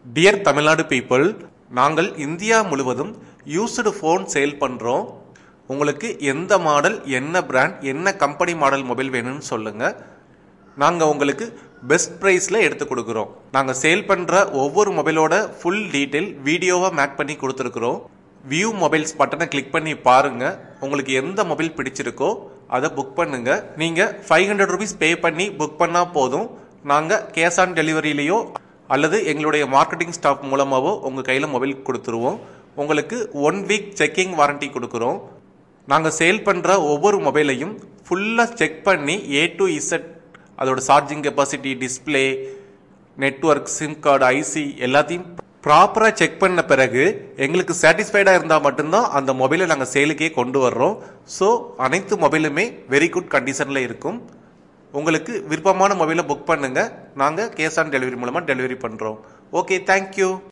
dear Tamil Nadu people நாங்கள் India முழுவதும் used phone sale பண்ணுறோம் உங்களுக்கு எந்த மாடல் என்ன பிராண்ட் என்ன கம்பெனி மாடல் மொபைல் வேணும்னு சொல்லுங்கள் நாங்கள் உங்களுக்கு பெஸ்ட் ப்ரைஸில் எடுத்து கொடுக்குறோம் நாங்கள் சேல் பண்ணுற ஒவ்வொரு மொபைலோட ஃபுல் டீட்டெயில் வீடியோவாக மேக் பண்ணி கொடுத்துருக்குறோம் வியூ மொபைல்ஸ் பட்டனை கிளிக் பண்ணி பாருங்கள் உங்களுக்கு எந்த மொபைல் பிடிச்சிருக்கோ அதை புக் பண்ணுங்க நீங்கள் ஃபைவ் ஹண்ட்ரட் ருபீஸ் பே பண்ணி புக் பண்ணால் போதும் நாங்கள் கேஷ் ஆன் டெலிவரியிலையோ அல்லது எங்களுடைய மார்க்கெட்டிங் ஸ்டாஃப் மூலமாகவோ உங்கள் கையில் மொபைல் கொடுத்துருவோம் உங்களுக்கு ஒன் வீக் செக்கிங் வாரண்டி கொடுக்குறோம் நாங்கள் சேல் பண்ணுற ஒவ்வொரு மொபைலையும் ஃபுல்லாக செக் பண்ணி ஏ டு இசட் அதோட charging capacity display network SIM card IC எல்லாத்தையும் ப்ராப்பராக செக் பண்ண பிறகு எங்களுக்கு சாட்டிஸ்ஃபைடாக இருந்தால் மட்டும்தான் அந்த மொபைலை நாங்கள் சேலுக்கே கொண்டு வர்றோம் ஸோ அனைத்து மொபைலுமே வெரி குட் கண்டிஷனில் இருக்கும் உங்களுக்கு விருப்பமான மொபைலை புக் பண்ணுங்கள் நாங்கள் கேஷ் ஆன் டெலிவரி மூலமாக டெலிவரி பண்ணுறோம் ஓகே தேங்க்யூ